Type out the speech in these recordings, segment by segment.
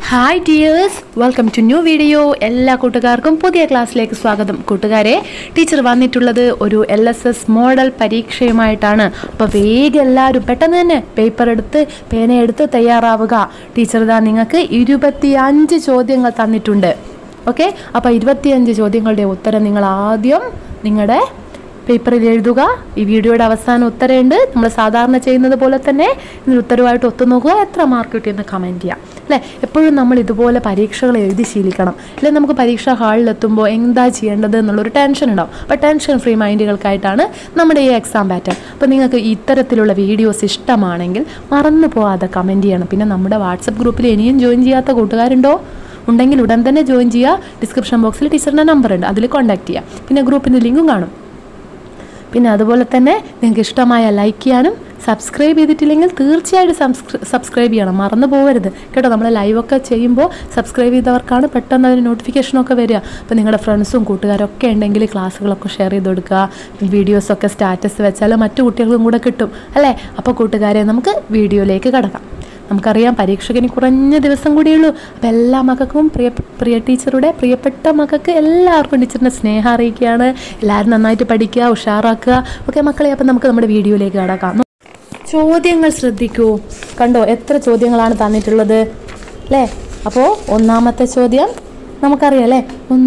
hi dears welcome to new video എല്ലാ കൂട്ടുകാർക്കും പുതിയ ക്ലാസ്സിലേക്ക് സ്വാഗതം കൂട്ടുകാരെ ടീച്ചർ വന്നിട്ടുള്ളത് ഒരു എൽ എസ് എസ് മോഡൽ പരീക്ഷയുമായിട്ടാണ് അപ്പോൾ വേഗം എല്ലാവരും പെട്ടെന്ന് തന്നെ പേപ്പർ എടുത്ത് പേനയെടുത്ത് തയ്യാറാവുക ടീച്ചർ ഇതാ നിങ്ങൾക്ക് ഇരുപത്തിയഞ്ച് ചോദ്യങ്ങൾ തന്നിട്ടുണ്ട് ഓക്കെ അപ്പോൾ ഇരുപത്തിയഞ്ച് ചോദ്യങ്ങളുടെ ഉത്തരം നിങ്ങൾ ആദ്യം നിങ്ങളുടെ പേപ്പറിൽ എഴുതുക ഈ വീഡിയോയുടെ അവസാനം ഉത്തരമുണ്ട് നമ്മൾ സാധാരണ ചെയ്യുന്നത് പോലെ തന്നെ ഇതിന് ഉത്തരവായിട്ട് ഒത്തുനോക്കുക എത്ര മാർക്ക് കിട്ടിയെന്ന് കമൻറ്റ് ചെയ്യാം അല്ലേ എപ്പോഴും നമ്മൾ ഇതുപോലെ പരീക്ഷകൾ എഴുതി ശീലിക്കണം അല്ലെങ്കിൽ നമുക്ക് പരീക്ഷാ ഹാളിലെത്തുമ്പോൾ എന്താ ചെയ്യേണ്ടത് എന്നുള്ളൊരു ടെൻഷൻ ഉണ്ടാവും അപ്പോൾ ടെൻഷൻ ഫ്രീ മൈൻഡുകൾക്കായിട്ടാണ് നമ്മുടെ ഈ എക്സാം പാറ്റേൺ അപ്പോൾ നിങ്ങൾക്ക് ഇത്തരത്തിലുള്ള വീഡിയോസ് ഇഷ്ടമാണെങ്കിൽ മറന്നു പോവാതെ കമൻറ്റ് ചെയ്യണം പിന്നെ നമ്മുടെ വാട്സപ്പ് ഗ്രൂപ്പിൽ ഇനിയും ജോയിൻ ചെയ്യാത്ത കൂട്ടുകാരുണ്ടോ ഉണ്ടെങ്കിൽ ഉടൻ തന്നെ ജോയിൻ ചെയ്യുക ഡിസ്ക്രിപ്ഷൻ ബോക്സിൽ ടീച്ചറിൻ്റെ നമ്പർ ഉണ്ട് അതിൽ കോൺടാക്ട് ചെയ്യുക പിന്നെ ഗ്രൂപ്പിൻ്റെ ലിങ്കും കാണും പിന്നെ അതുപോലെ തന്നെ നിങ്ങൾക്ക് ഇഷ്ടമായ ലൈക്ക് ചെയ്യാനും സബ്സ്ക്രൈബ് ചെയ്തിട്ടില്ലെങ്കിൽ തീർച്ചയായിട്ടും സബ്സ്ക്രൈബ് ചെയ്യണം മറന്നു പോകരുത് കേട്ടോ നമ്മൾ ലൈവൊക്കെ ചെയ്യുമ്പോൾ സബ്സ്ക്രൈബ് ചെയ്തവർക്കാണ് പെട്ടെന്ന് അതിന് നോട്ടിഫിക്കേഷനൊക്കെ വരിക അപ്പോൾ നിങ്ങളുടെ ഫ്രണ്ട്സും കൂട്ടുകാരൊക്കെ ഉണ്ടെങ്കിൽ ക്ലാസ്സുകളൊക്കെ ഷെയർ ചെയ്ത് കൊടുക്കുക വീഡിയോസൊക്കെ സ്റ്റാറ്റസ് വെച്ചാൽ മറ്റു കുട്ടികൾക്കും കൂടെ കിട്ടും അല്ലേ അപ്പോൾ കൂട്ടുകാരെ നമുക്ക് വീഡിയോയിലേക്ക് കിടക്കാം നമുക്കറിയാം പരീക്ഷയ്ക്ക് ഇനി കുറഞ്ഞ ദിവസം കൂടിയുള്ളൂ അപ്പോൾ എല്ലാ മക്കൾക്കും പ്രിയ പ്രിയ ടീച്ചറുടെ പ്രിയപ്പെട്ട മക്കൾക്ക് എല്ലാവർക്കും ടീച്ചറിൻ്റെ സ്നേഹം അറിയിക്കുകയാണ് എല്ലാവരും നന്നായിട്ട് പഠിക്കുക ഉഷാറാക്കുക ഓക്കെ മക്കളെ അപ്പം നമുക്ക് നമ്മുടെ വീഡിയോയിലേക്ക് കടക്കാം ചോദ്യങ്ങൾ ശ്രദ്ധിക്കൂ കണ്ടോ എത്ര ചോദ്യങ്ങളാണ് തന്നിട്ടുള്ളത് അല്ലേ അപ്പോൾ ഒന്നാമത്തെ ചോദ്യം നമുക്കറിയാം അല്ലേ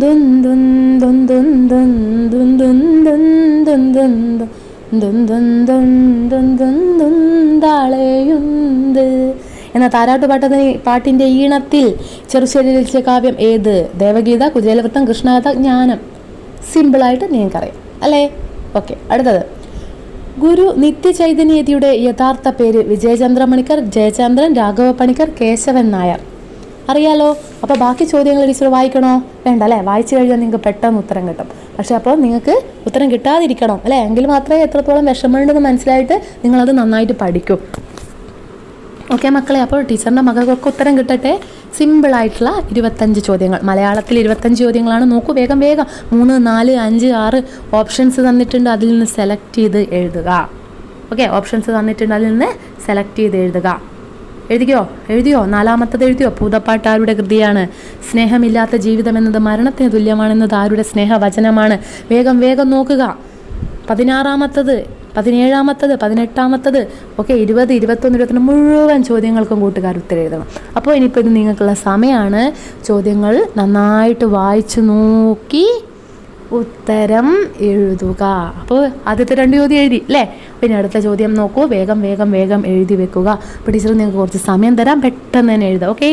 ാളെയുണ്ട് എന്ന താരാട്ടുപാട്ടത്തിന് പാട്ടിന്റെ ഈണത്തിൽ ചെറുശ്ശേരി രചിച്ച കാവ്യം ഏത് ദേവഗീത കുചേലവൃത്തം കൃഷ്ണകഥ ജ്ഞാനം സിമ്പിളായിട്ട് നിങ്ങൾക്കറിയാം അല്ലേ ഓക്കെ അടുത്തത് ഗുരു നിത്യചൈതന്യതിയുടെ യഥാർത്ഥ പേര് വിജയചന്ദ്ര മണിക്കർ ജയചന്ദ്രൻ രാഘവ പണിക്കർ കേശവൻ നായർ അറിയാലോ അപ്പോൾ ബാക്കി ചോദ്യങ്ങൾ ടീച്ചർ വായിക്കണോ വേണ്ട അല്ലേ വായിച്ചു കഴിഞ്ഞാൽ നിങ്ങൾക്ക് പെട്ടെന്ന് ഉത്തരം കിട്ടും പക്ഷെ അപ്പോൾ നിങ്ങൾക്ക് ഉത്തരം കിട്ടാതിരിക്കണം അല്ലേ എങ്കിൽ മാത്രമേ എത്രത്തോളം വിഷമമുണ്ടെന്ന് മനസ്സിലായിട്ട് നിങ്ങളത് നന്നായിട്ട് പഠിക്കും ഓക്കെ മക്കളെ അപ്പോൾ ടീച്ചറിൻ്റെ മകൾക്കൊക്കെ ഉത്തരം കിട്ടട്ടെ സിമ്പിളായിട്ടുള്ള ഇരുപത്തഞ്ച് ചോദ്യങ്ങൾ മലയാളത്തിൽ ഇരുപത്തഞ്ച് ചോദ്യങ്ങളാണ് നോക്കൂ വേഗം വേഗം മൂന്ന് നാല് അഞ്ച് ആറ് ഓപ്ഷൻസ് തന്നിട്ടുണ്ട് അതിൽ നിന്ന് സെലക്ട് ചെയ്ത് എഴുതുക ഓക്കെ ഓപ്ഷൻസ് തന്നിട്ടുണ്ട് അതിൽ നിന്ന് സെലക്ട് ചെയ്ത് എഴുതുക എഴുതിയോ എഴുതിയോ നാലാമത്തത് എഴുതിയോ പൂതപ്പാട്ട് ആരുടെ കൃതിയാണ് സ്നേഹമില്ലാത്ത ജീവിതം എന്നത് മരണത്തിന് തുല്യമാണെന്നത് ആരുടെ സ്നേഹവചനമാണ് വേഗം വേഗം നോക്കുക പതിനാറാമത്തത് പതിനേഴാമത്തത് പതിനെട്ടാമത്തത് ഒക്കെ ഇരുപത് ഇരുപത്തൊന്ന് ഇരുപത്തിരണ്ട് മുഴുവൻ ചോദ്യങ്ങൾക്കും കൂട്ടുകാർ ഉത്തരം എഴുതണം അപ്പോൾ ഇനിയിപ്പോൾ ഇത് നിങ്ങൾക്കുള്ള സമയമാണ് ചോദ്യങ്ങൾ നന്നായിട്ട് വായിച്ചു നോക്കി ഉത്തരം എഴുതുക അപ്പോൾ ആദ്യത്തെ രണ്ട് ചോദ്യം എഴുതി അല്ലേ പിന്നെ അടുത്ത ചോദ്യം നോക്കൂ വേഗം വേഗം വേഗം എഴുതി വെക്കുക അപ്പോൾ ടീച്ചർ നിങ്ങൾക്ക് കുറച്ച് സമയം തരാം പെട്ടെന്ന് തന്നെ എഴുതാം ഓക്കെ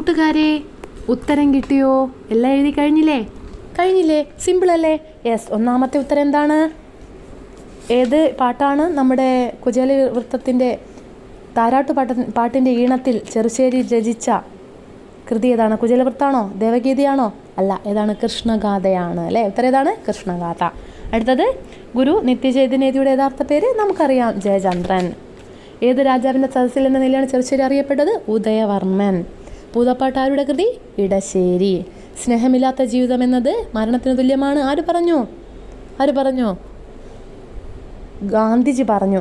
കൂട്ടുകാരെ ഉത്തരം കിട്ടിയോ എല്ലാം എഴുതി കഴിഞ്ഞില്ലേ കഴിഞ്ഞില്ലേ സിമ്പിൾ അല്ലേ യെസ് ഒന്നാമത്തെ ഉത്തരം എന്താണ് ഏത് പാട്ടാണ് നമ്മുടെ കുചേല വൃത്തത്തിൻ്റെ താരാട്ട് പാട്ട പാട്ടിൻ്റെ ഈണത്തിൽ ചെറുശ്ശേരി രചിച്ച കൃതി ഏതാണ് കുചേലവൃത്താണോ ദേവഗീതിയാണോ അല്ല ഏതാണ് കൃഷ്ണഗാഥയാണ് അല്ലേ ഉത്തരം ഏതാണ് കൃഷ്ണഗാഥ അടുത്തത് ഗുരു നിത്യചൈതന്യതിയുടെ യഥാർത്ഥ പേര് നമുക്കറിയാം ജയചന്ദ്രൻ ഏത് രാജാവിൻ്റെ സദസ്സിൽ എന്ന നിലയാണ് ചെറുശ്ശേരി അറിയപ്പെട്ടത് ഉദയവർമ്മൻ പൂതപ്പാട്ട് ആരുടെ കൃതി ഇടശ്ശേരി സ്നേഹമില്ലാത്ത ജീവിതം എന്നത് മരണത്തിന് തുല്യമാണ് ആര് പറഞ്ഞു ആര് പറഞ്ഞു ഗാന്ധിജി പറഞ്ഞു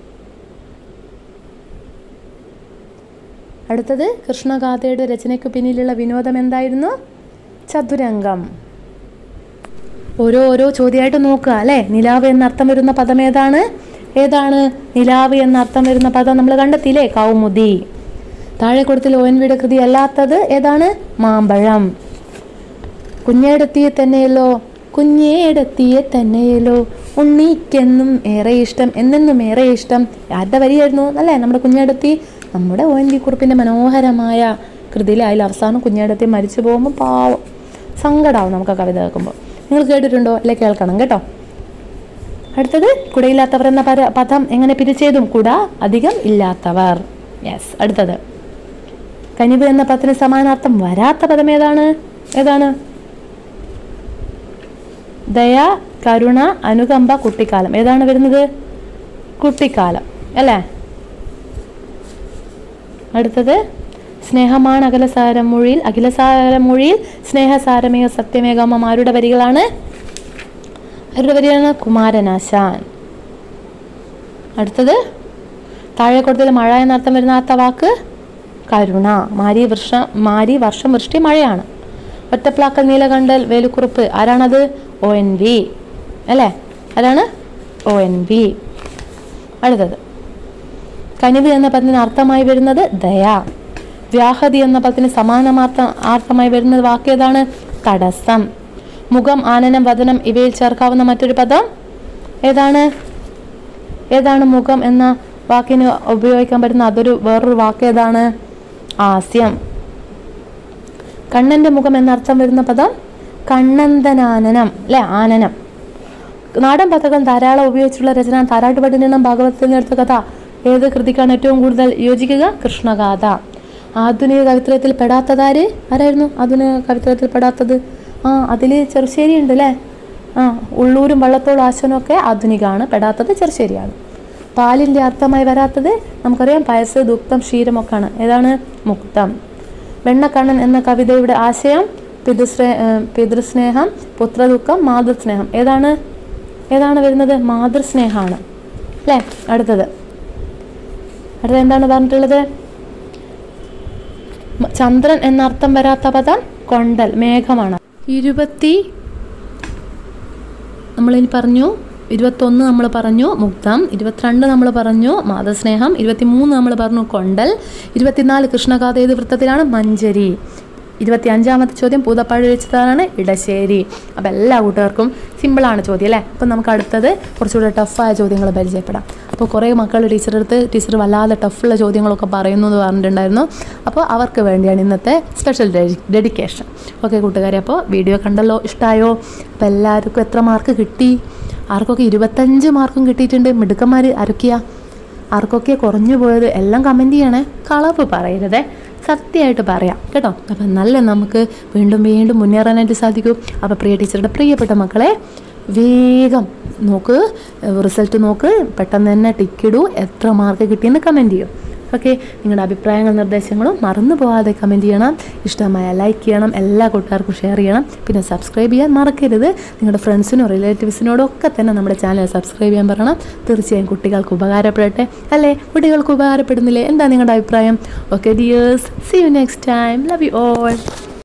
അടുത്തത് കൃഷ്ണഗാഥയുടെ രചനയ്ക്ക് പിന്നിലുള്ള വിനോദം എന്തായിരുന്നു ചതുരംഗം ഓരോ ഓരോ ചോദ്യമായിട്ട് നോക്കുക അല്ലേ നിലാവ് എന്നർത്ഥം വരുന്ന പദം ഏതാണ് ഏതാണ് നിലാവ് എന്നർത്ഥം വരുന്ന പദം നമ്മൾ കണ്ടെത്തിയില്ലേ കൗമുദി താഴെ കൊടുത്തിൽ ഒ എൻ വിയുടെ കൃതി അല്ലാത്തത് ഏതാണ് മാമ്പഴം കുഞ്ഞേടത്തിയെ തന്നെയല്ലോ കുഞ്ഞേടത്തിയെ തന്നെയല്ലോ ഉണ്ണിക്കെന്നും ഏറെ ഇഷ്ടം എന്നെന്നും ഏറെ ഇഷ്ടം ആരുടെ വരിയായിരുന്നു അല്ലേ നമ്മുടെ കുഞ്ഞേടത്തി നമ്മുടെ ഒ എൻ വി കുറിപ്പിൻ്റെ മനോഹരമായ കൃതിയിൽ അതിൽ അവസാനം കുഞ്ഞേടത്തി മരിച്ചു പോകുമ്പോൾ പാവം സങ്കടമാവും നമുക്ക് ആ കവിത കേൾക്കുമ്പോൾ നിങ്ങൾ കേട്ടിട്ടുണ്ടോ അല്ലെ കേൾക്കണം കേട്ടോ അടുത്തത് കുടയില്ലാത്തവർ എന്ന പര- പദം എങ്ങനെ പിരിച്ചെഴുതും കുട അധികം ഇല്ലാത്തവർ യെസ് അടുത്തത് കനിവ് എന്ന പദത്തിന് സമാനാർത്ഥം വരാത്ത പദം ഏതാണ് ഏതാണ് ദയ കരുണ അനുകമ്പ കുട്ടിക്കാലം ഏതാണ് വരുന്നത് കുട്ടിക്കാലം അല്ലേ അടുത്തത് സ്നേഹമാണ് അഖിലസാരമൊഴിയിൽ അഖിലസാരമൊഴിയിൽ സ്നേഹസാരമേയ സത്യമേകമം ആരുടെ വരികളാണ് ആരുടെ വരികളാണ് കുമാരനാശാൻ അടുത്തത് താഴെ കൊടുത്തതിൽ മഴ എന്നർത്ഥം വരുന്ന ആത്ത വാക്ക് കരുണ മാരി വൃഷ മാരി വർഷം വൃഷ്ടി മഴയാണ് ഒറ്റപ്ലാക്കൽ നീലകണ്ഠൽ വേലുക്കുറുപ്പ് ആരാണത് ഒ എൻ വി അല്ലേ ആരാണ് ഒ എൻ വി അടുത്തത് കനിവ് എന്ന പദത്തിന് അർത്ഥമായി വരുന്നത് ദയ വ്യാഹതി എന്ന പദത്തിന് സമാനമാർത്ഥ അർത്ഥമായി വരുന്നത് വാക്ക് ഏതാണ് തടസ്സം മുഖം ആനനം വദനം ഇവയിൽ ചേർക്കാവുന്ന മറ്റൊരു പദം ഏതാണ് ഏതാണ് മുഖം എന്ന വാക്കിന് ഉപയോഗിക്കാൻ പറ്റുന്ന അതൊരു വേറൊരു വാക്ക് ഏതാണ് ആസ്യം കണ്ണന്റെ മുഖം എന്നർത്ഥം വരുന്ന പദം കണ്ണന്തനാനനം അല്ലെ ആനനം നാടൻ കഥകൾ ധാരാളം ഉപയോഗിച്ചുള്ള രചന താരാട്ടുപാട്ടിനെണ്ണം ഭാഗവതത്തിൽ എടുത്ത കഥ ഏത് കൃതിക്കാണ് ഏറ്റവും കൂടുതൽ യോജിക്കുക കൃഷ്ണഗാഥ ആധുനിക കവിത്രയത്തിൽ പെടാത്തതാര് ആരായിരുന്നു ആധുനിക കവിത്രയത്തിൽ പെടാത്തത് ആ അതിൽ ചെറുശ്ശേരി ഉണ്ട് അല്ലേ ആ ഉള്ളൂരും വള്ളത്തോളും ആശനും ഒക്കെ ആധുനികമാണ് പെടാത്തത് ചെറുശ്ശേരിയാണ് പാലിൻ്റെ അർത്ഥമായി വരാത്തത് നമുക്കറിയാം പയസ് ദുക്തം ക്ഷീരമൊക്കെയാണ് ഏതാണ് മുക്തം വെണ്ണക്കണ്ണൻ എന്ന കവിതയുടെ ആശയം പിതൃസ്നേ ഏഹ് പിതൃസ്നേഹം പുത്രദുഃഖം മാതൃസ്നേഹം ഏതാണ് ഏതാണ് വരുന്നത് മാതൃസ്നേഹമാണ് അല്ലേ അടുത്തത് അടുത്തത് എന്താണ് പറഞ്ഞിട്ടുള്ളത് മ- ചന്ദ്രൻ എന്നർത്ഥം വരാത്ത പദം കൊണ്ടൽ മേഘമാണ് ഇരുപത്തി നമ്മളിനി പറഞ്ഞു ഇരുപത്തൊന്ന് നമ്മൾ പറഞ്ഞു മുക്തം ഇരുപത്തിരണ്ട് നമ്മൾ പറഞ്ഞു മാതസ്നേഹം ഇരുപത്തിമൂന്ന് നമ്മൾ പറഞ്ഞു കൊണ്ടൽ ഇരുപത്തിനാല് കൃഷ്ണഗാഥ ഏത് വൃത്തത്തിലാണ് മഞ്ചരി ഇരുപത്തി അഞ്ചാമത്തെ ചോദ്യം പൂതപ്പാട് വെച്ചതാണ് ഇടശ്ശേരി അപ്പോൾ എല്ലാ കൂട്ടുകാർക്കും സിമ്പിളാണ് ചോദ്യം അല്ലേ അപ്പം നമുക്ക് അടുത്തത് കുറച്ചുകൂടെ ടഫായ ചോദ്യങ്ങൾ പരിചയപ്പെടാം അപ്പോൾ കുറേ മക്കൾ ടീച്ചറുടെ അടുത്ത് ടീച്ചർ വല്ലാതെ ടഫുള്ള ചോദ്യങ്ങളൊക്കെ പറയുന്നു എന്ന് പറഞ്ഞിട്ടുണ്ടായിരുന്നു അപ്പോൾ അവർക്ക് വേണ്ടിയാണ് ഇന്നത്തെ സ്പെഷ്യൽ ഡെഡിക്കേഷൻ ഓക്കെ കൂട്ടുകാരെ അപ്പോൾ വീഡിയോ കണ്ടല്ലോ ഇഷ്ടമായോ അപ്പോൾ എല്ലാവർക്കും എത്ര മാർക്ക് കിട്ടി ആർക്കൊക്കെ ഇരുപത്തഞ്ച് മാർക്കും കിട്ടിയിട്ടുണ്ട് മിടുക്കന്മാർ ആരൊക്കെയാ ആർക്കൊക്കെ കുറഞ്ഞു പോയത് എല്ലാം കമൻറ്റ് ചെയ്യണേ കളവ് പറയരുതേ സത്യമായിട്ട് പറയാം കേട്ടോ അപ്പം നല്ല നമുക്ക് വീണ്ടും വീണ്ടും മുന്നേറാനായിട്ട് സാധിക്കും അപ്പോൾ പ്രിയ ടീച്ചറുടെ പ്രിയപ്പെട്ട മക്കളെ വേഗം നോക്ക് റിസൾട്ട് നോക്ക് പെട്ടെന്ന് തന്നെ ടിക്കിടൂ എത്ര മാർക്ക് കിട്ടിയെന്ന് കമൻറ്റ് ചെയ്യും ഓക്കെ നിങ്ങളുടെ അഭിപ്രായങ്ങളും നിർദ്ദേശങ്ങളും മറന്നു പോകാതെ കമൻറ്റ് ചെയ്യണം ഇഷ്ടമായ ലൈക്ക് ചെയ്യണം എല്ലാ കൂട്ടുകാർക്കും ഷെയർ ചെയ്യണം പിന്നെ സബ്സ്ക്രൈബ് ചെയ്യാൻ മറക്കരുത് നിങ്ങളുടെ ഫ്രണ്ട്സിനോ റിലേറ്റീവ്സിനോടോ ഒക്കെ തന്നെ നമ്മുടെ ചാനൽ സബ്സ്ക്രൈബ് ചെയ്യാൻ പറയണം തീർച്ചയായും കുട്ടികൾക്ക് ഉപകാരപ്പെടട്ടെ അല്ലേ കുട്ടികൾക്ക് ഉപകാരപ്പെടുന്നില്ലേ എന്താ നിങ്ങളുടെ അഭിപ്രായം okay dears see you next time love you all